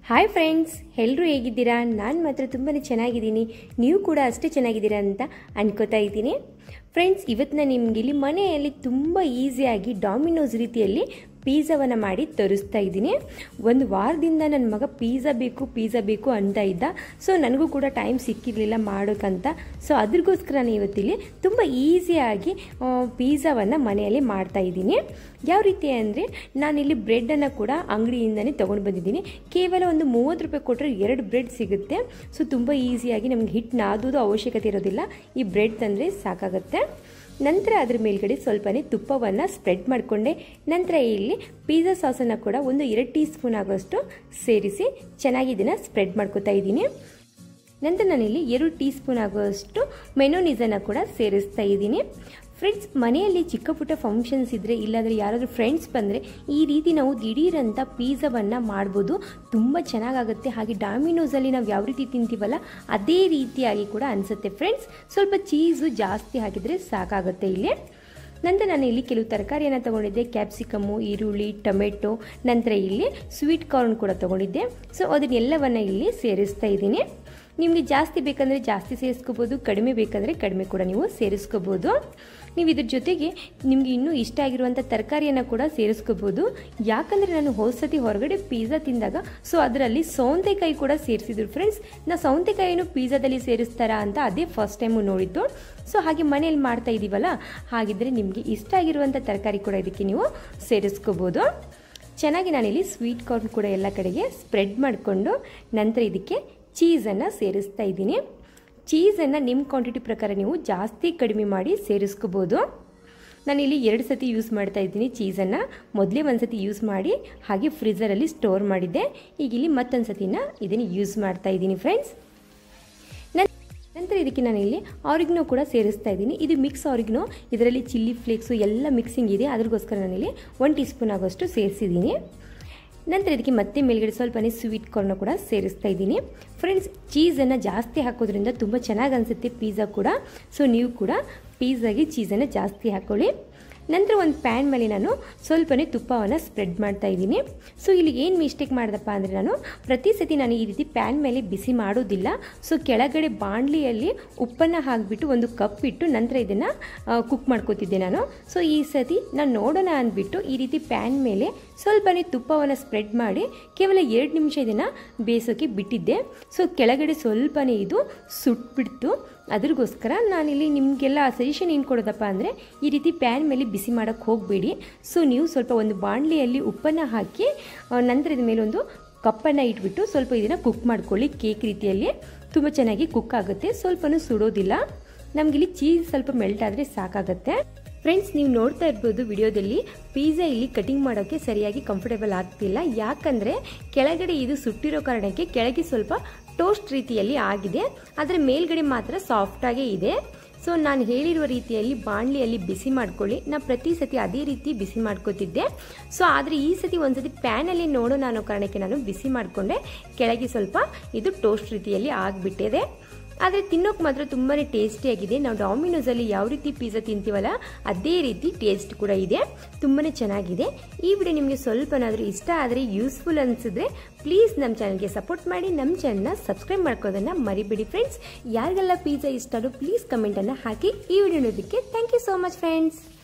hi friends ಎಲ್ಲರೂ ಹೇಗಿದ್ದೀರಾ ನಾನು ಮಾತ್ರ ತುಂಬಾ ಚೆನ್ನಾಗಿದ್ದೀನಿ ನೀವು ಕೂಡ ಅಷ್ಟೇ ಚೆನ್ನಾಗಿದ್ದೀರಾ ಅಂತ ಅನ್ಕೋತಾ ಇದ್ದೀನಿ ಫ್ರೆಂಡ್ಸ್ ಇವತ್ತು ನಾನು ನಿಮ್ಗೆ ಇಲ್ಲಿ ಮನೆಯಲ್ಲಿ ತುಂಬ ಈಸಿಯಾಗಿ ಡಾಮಿನೋಸ್ ರೀತಿಯಲ್ಲಿ ಪೀಝಾವನ್ನು ಮಾಡಿ ತರಿಸ್ತಾ ಇದ್ದೀನಿ ಒಂದು ವಾರದಿಂದ ನನ್ನ ಮಗ ಪೀಝಾ ಬೇಕು ಪೀಝಾ ಬೇಕು ಅಂತ ಇದ್ದ ಸೊ ನನಗೂ ಕೂಡ ಟೈಮ್ ಸಿಕ್ಕಿರಲಿಲ್ಲ ಮಾಡೋಕ್ಕಂತ ಸೊ ಅದ್ರಿಗೋಸ್ಕರ ನಾನು ಇವತ್ತಿಲ್ಲಿ ತುಂಬ ಈಸಿಯಾಗಿ ಪೀಝಾವನ್ನು ಮನೆಯಲ್ಲಿ ಮಾಡ್ತಾ ಇದ್ದೀನಿ ಯಾವ ರೀತಿ ಅಂದರೆ ನಾನಿಲ್ಲಿ ಬ್ರೆಡ್ಡನ್ನು ಕೂಡ ಅಂಗಡಿಯಿಂದನೇ ತೊಗೊಂಡು ಬಂದಿದ್ದೀನಿ ಕೇವಲ ಒಂದು ಮೂವತ್ತು ರೂಪಾಯಿ ಕೊಟ್ಟರೆ ಎರಡು ಬ್ರೆಡ್ ಸಿಗುತ್ತೆ ಸೊ ತುಂಬ ಈಸಿಯಾಗಿ ನಮ್ಗೆ ಹಿಟ್ಟು ನಾದೋದು ಅವಶ್ಯಕತೆ ಇರೋದಿಲ್ಲ ಈ ಬ್ರೆಡ್ ತಂದರೆ ಸಾಕಾಗುತ್ತೆ ನಂತರ ಅದ್ರ ಮೇಲ್ಗಡೆ ಸ್ವಲ್ಪನೇ ತುಪ್ಪವನ್ನು ಸ್ಪ್ರೆಡ್ ಮಾಡಿಕೊಂಡೆ ನಂತರ ಇಲ್ಲಿ ಪಿಜ್ಜಾ ಸಾಸನ್ನು ಕೂಡ ಒಂದು ಎರಡು ಟೀ ಸ್ಪೂನ್ ಆಗೋಷ್ಟು ಸೇರಿಸಿ ಚೆನ್ನಾಗಿ ಇದನ್ನು ಸ್ಪ್ರೆಡ್ ಮಾಡ್ಕೊತಾ ಇದ್ದೀನಿ ನಂತರ ನಾನಿಲ್ಲಿ ಎರಡು ಟೀ ಸ್ಪೂನ್ ಆಗುವಷ್ಟು ಮೆನೋನಿಸನ್ನು ಕೂಡ ಸೇರಿಸ್ತಾ ಇದ್ದೀನಿ ಫ್ರೆಂಡ್ಸ್ ಮನೆಯಲ್ಲಿ ಚಿಕ್ಕ ಪುಟ್ಟ ಫಂಕ್ಷನ್ಸ್ ಇದ್ದರೆ ಇಲ್ಲಾಂದರೆ ಯಾರಾದರೂ ಫ್ರೆಂಡ್ಸ್ ಬಂದರೆ ಈ ರೀತಿ ನಾವು ದಿಢೀರಂತ ಪೀಝಾವನ್ನು ಮಾಡ್ಬೋದು ತುಂಬ ಚೆನ್ನಾಗಾಗುತ್ತೆ ಹಾಗೆ ಡಾಮಿನೋಸಲ್ಲಿ ನಾವು ಯಾವ ರೀತಿ ತಿಂತೀವಲ್ಲ ಅದೇ ರೀತಿಯಾಗಿ ಕೂಡ ಅನಿಸುತ್ತೆ ಫ್ರೆಂಡ್ಸ್ ಸ್ವಲ್ಪ ಚೀಸು ಜಾಸ್ತಿ ಹಾಕಿದರೆ ಸಾಕಾಗುತ್ತೆ ಇಲ್ಲಿ ನಂತರ ನಾನು ಇಲ್ಲಿ ಕೆಲವು ತರಕಾರಿಯನ್ನು ತೊಗೊಂಡಿದ್ದೆ ಕ್ಯಾಪ್ಸಿಕಮ್ಮು ಈರುಳ್ಳಿ ಟೊಮೆಟೊ ನಂತರ ಇಲ್ಲಿ ಸ್ವೀಟ್ ಕಾರ್ನ್ ಕೂಡ ತೊಗೊಂಡಿದ್ದೆ ಸೊ ಅದನ್ನೆಲ್ಲವನ್ನು ಇಲ್ಲಿ ಸೇರಿಸ್ತಾ ಇದ್ದೀನಿ ನಿಮಗೆ ಜಾಸ್ತಿ ಬೇಕಂದರೆ ಜಾಸ್ತಿ ಸೇರಿಸ್ಕೋಬೋದು ಕಡಿಮೆ ಬೇಕಂದರೆ ಕಡಿಮೆ ಕೂಡ ನೀವು ಸೇರಿಸ್ಕೋಬೋದು ನೀವು ಇದ್ರ ಜೊತೆಗೆ ನಿಮಗೆ ಇನ್ನೂ ಇಷ್ಟ ಆಗಿರುವಂಥ ತರಕಾರಿಯನ್ನು ಕೂಡ ಸೇರಿಸ್ಕೋಬೋದು ಯಾಕಂದರೆ ನಾನು ಹೋದ್ಸತಿ ಹೊರಗಡೆ ಪಿಜ್ಜಾ ತಿಂದಾಗ ಸೊ ಅದರಲ್ಲಿ ಸೌಂತೆಕಾಯಿ ಕೂಡ ಸೇರಿಸಿದ್ರು ಫ್ರೆಂಡ್ಸ್ ನಾ ಸೌಂತೆಕಾಯಿನೂ ಪಿಜ್ಜಾದಲ್ಲಿ ಸೇರಿಸ್ತಾರಾ ಅಂತ ಅದೇ ಫಸ್ಟ್ ಟೈಮು ನೋಡಿದ್ದು ಸೊ ಹಾಗೆ ಮನೇಲಿ ಮಾಡ್ತಾ ಇದ್ದೀವಲ್ಲ ಹಾಗಿದ್ರೆ ನಿಮಗೆ ಇಷ್ಟ ಆಗಿರುವಂಥ ತರಕಾರಿ ಕೂಡ ಇದಕ್ಕೆ ನೀವು ಸೇರಿಸ್ಕೋಬೋದು ಚೆನ್ನಾಗಿ ನಾನಿಲ್ಲಿ ಸ್ವೀಟ್ ಕಾರ್ನ್ ಕೂಡ ಎಲ್ಲ ಕಡೆಗೆ ಸ್ಪ್ರೆಡ್ ಮಾಡಿಕೊಂಡು ನಂತರ ಇದಕ್ಕೆ ಚೀಸನ್ನು ಸೇರಿಸ್ತಾ ಇದ್ದೀನಿ ಚೀಸನ್ನು ನಿಮ್ಮ ಕ್ವಾಂಟಿಟಿ ಪ್ರಕಾರ ನೀವು ಜಾಸ್ತಿ ಕಡಿಮೆ ಮಾಡಿ ಸೇರಿಸ್ಕೋಬೋದು ನಾನಿಲ್ಲಿ ಎರಡು ಸತಿ ಯೂಸ್ ಮಾಡ್ತಾ ಇದ್ದೀನಿ ಚೀಸನ್ನು ಮೊದಲೇ ಒಂದು ಸತಿ ಯೂಸ್ ಮಾಡಿ ಹಾಗೆ ಫ್ರೀಝರಲ್ಲಿ ಸ್ಟೋರ್ ಮಾಡಿದ್ದೆ ಈಗ ಇಲ್ಲಿ ಮತ್ತೊಂದು ಸತಿನ ಇದನ್ನು ಯೂಸ್ ಮಾಡ್ತಾ ಇದ್ದೀನಿ ಫ್ರೆಂಡ್ಸ್ ನಂತರ ಇದಕ್ಕೆ ನಾನು ಇಲ್ಲಿ ಆರಿಗ್ನೋ ಕೂಡ ಸೇರಿಸ್ತಾ ಇದ್ದೀನಿ ಇದು ಮಿಕ್ಸ್ ಆರಿಗ್ನೋ ಇದರಲ್ಲಿ ಚಿಲ್ಲಿ ಫ್ಲೇಕ್ಸು ಎಲ್ಲ ಮಿಕ್ಸಿಂಗ್ ಇದೆ ಅದ್ರಗೋಸ್ಕರ ನಾನಿಲ್ಲಿ ಒನ್ ಟೀ ಸ್ಪೂನ್ ಆಗೋಷ್ಟು ಸೇರಿಸಿದ್ದೀನಿ ನಂತರ ಇದಕ್ಕೆ ಮತ್ತೆ ಮೇಲ್ಗಡೆ ಸ್ವಲ್ಪನೇ ಸ್ವೀಟ್ ಕಾರ್ನ ಕೂಡ ಸೇರಿಸ್ತಾ ಇದ್ದೀನಿ ಫ್ರೆಂಡ್ಸ್ ಚೀಸನ್ನು ಜಾಸ್ತಿ ಹಾಕೋದ್ರಿಂದ ತುಂಬ ಚೆನ್ನಾಗಿ ಅನಿಸುತ್ತೆ ಪಿಜ್ಜಾ ಕೂಡ ಸೊ ನೀವು ಕೂಡ ಪಿಜ್ಜಾಗೆ ಚೀಸನ್ನು ಜಾಸ್ತಿ ಹಾಕ್ಕೊಳ್ಳಿ ನಂತರ ಒಂದು ಪ್ಯಾನ್ ಮೇಲೆ ನಾನು ಸ್ವಲ್ಪನೇ ತುಪ್ಪವನ್ನು ಸ್ಪ್ರೆಡ್ ಮಾಡ್ತಾ ಇದ್ದೀನಿ ಸೊ ಇಲ್ಲಿ ಏನು ಮಿಸ್ಟೇಕ್ ಮಾಡಿದಪ್ಪ ಅಂದರೆ ನಾನು ಪ್ರತಿ ಸತಿ ನಾನು ಈ ರೀತಿ ಪ್ಯಾನ್ ಮೇಲೆ ಬಿಸಿ ಮಾಡೋದಿಲ್ಲ ಸೊ ಕೆಳಗಡೆ ಬಾಣಲಿಯಲ್ಲಿ ಉಪ್ಪನ್ನು ಹಾಕಿಬಿಟ್ಟು ಒಂದು ಕಪ್ ಇಟ್ಟು ನಂತರ ಇದನ್ನು ಕುಕ್ ಮಾಡ್ಕೋತಿದ್ದೆ ನಾನು ಸೊ ಈ ಸತಿ ನಾನು ನೋಡೋಣ ಅಂದ್ಬಿಟ್ಟು ಈ ರೀತಿ ಪ್ಯಾನ್ ಮೇಲೆ ಸ್ವಲ್ಪನೇ ತುಪ್ಪವನ್ನು ಸ್ಪ್ರೆಡ್ ಮಾಡಿ ಕೇವಲ ಎರಡು ನಿಮಿಷ ಇದನ್ನು ಬೇಯಿಸೋಕ್ಕೆ ಬಿಟ್ಟಿದ್ದೆ ಸೊ ಕೆಳಗಡೆ ಸ್ವಲ್ಪನೇ ಇದು ಸುಟ್ಬಿಡ್ತು ಅದ್ರಗೋಸ್ಕರ ನಾನಿಲ್ಲಿ ನಿಮಗೆಲ್ಲ ಸಜೆಷನ್ ಏನು ಕೊಡೋದಪ್ಪ ಅಂದರೆ ಈ ರೀತಿ ಪ್ಯಾನ್ ಮೇಲೆ ಬಿಸಿ ಮಾಡೋಕ್ಕೆ ಹೋಗಬೇಡಿ ಸೊ ನೀವು ಸ್ವಲ್ಪ ಒಂದು ಬಾಣಲಿಯಲ್ಲಿ ಉಪ್ಪನ್ನು ಹಾಕಿ ನಂತರ ಇದ ಮೇಲೆ ಒಂದು ಕಪ್ಪನ್ನು ಇಟ್ಬಿಟ್ಟು ಸ್ವಲ್ಪ ಇದನ್ನು ಕುಕ್ ಮಾಡ್ಕೊಳ್ಳಿ ಕೇಕ್ ರೀತಿಯಲ್ಲಿ ತುಂಬ ಚೆನ್ನಾಗಿ ಕುಕ್ ಆಗುತ್ತೆ ಸ್ವಲ್ಪನೂ ಸುಡೋದಿಲ್ಲ ನಮಗಿಲ್ಲಿ ಚೀಸ್ ಸ್ವಲ್ಪ ಮೆಲ್ಟ್ ಆದರೆ ಸಾಕಾಗುತ್ತೆ ಫ್ರೆಂಡ್ಸ್ ನೀವು ನೋಡ್ತಾ ಇರ್ಬೋದು ವಿಡಿಯೋದಲ್ಲಿ ಪಿಜ್ಜಾ ಇಲ್ಲಿ ಕಟಿಂಗ್ ಮಾಡೋಕ್ಕೆ ಸರಿಯಾಗಿ ಕಂಫರ್ಟೇಬಲ್ ಆಗ್ತಿಲ್ಲ ಯಾಕಂದರೆ ಕೆಳಗಡೆ ಇದು ಸುಟ್ಟಿರೋ ಕಾರಣಕ್ಕೆ ಕೆಳಗೆ ಸ್ವಲ್ಪ ಟೋಸ್ಟ್ ರೀತಿಯಲ್ಲಿ ಆಗಿದೆ ಆದರೆ ಮೇಲ್ಗಡೆ ಮಾತ್ರ ಸಾಫ್ಟಾಗೇ ಇದೆ ಸೊ ನಾನು ಹೇಳಿರುವ ರೀತಿಯಲ್ಲಿ ಬಾಣಲಿಯಲ್ಲಿ ಬಿಸಿ ಮಾಡ್ಕೊಳ್ಳಿ ನಾ ಪ್ರತಿ ಸತಿ ಅದೇ ರೀತಿ ಬಿಸಿ ಮಾಡ್ಕೋತಿದ್ದೆ ಸೊ ಆದರೆ ಈ ಸತಿ ಒಂದ್ಸತಿ ಪ್ಯಾನಲ್ಲಿ ನೋಡೋಣ ಅನ್ನೋ ಕಾರಣಕ್ಕೆ ನಾನು ಬಿಸಿ ಮಾಡಿಕೊಂಡೆ ಕೆಳಗೆ ಸ್ವಲ್ಪ ಇದು ಟೋಸ್ಟ್ ರೀತಿಯಲ್ಲಿ ಆಗಿಬಿಟ್ಟಿದೆ ಆದರೆ ತಿನ್ನೋಕೆ ಮಾತ್ರ ತುಂಬಾ ಟೇಸ್ಟಿಯಾಗಿದೆ ನಾವು ಡಾಮಿನೋಸಲ್ಲಿ ಯಾವ ರೀತಿ ಪಿಜ್ಜಾ ತಿಂತೀವಲ್ಲ ಅದೇ ರೀತಿ ಟೇಸ್ಟ್ ಕೂಡ ಇದೆ ತುಂಬಾ ಚೆನ್ನಾಗಿದೆ ಈ ವಿಡಿಯೋ ನಿಮಗೆ ಸ್ವಲ್ಪನಾದರೂ ಇಷ್ಟ ಆದರೆ ಯೂಸ್ಫುಲ್ ಅನಿಸಿದ್ರೆ ಪ್ಲೀಸ್ ನಮ್ಮ ಚಾನಲ್ಗೆ ಸಪೋರ್ಟ್ ಮಾಡಿ ನಮ್ಮ ಚಾನಲ್ನ ಸಬ್ಸ್ಕ್ರೈಬ್ ಮಾಡ್ಕೋದನ್ನು ಮರಿಬೇಡಿ ಫ್ರೆಂಡ್ಸ್ ಯಾರಿಗೆಲ್ಲ ಪಿಜ್ಜಾ ಇಷ್ಟನೋ ಪ್ಲೀಸ್ ಕಮೆಂಟನ್ನು ಹಾಕಿ ಈ ವಿಡಿಯೋ ನೋಡೋದಕ್ಕೆ thank you so much friends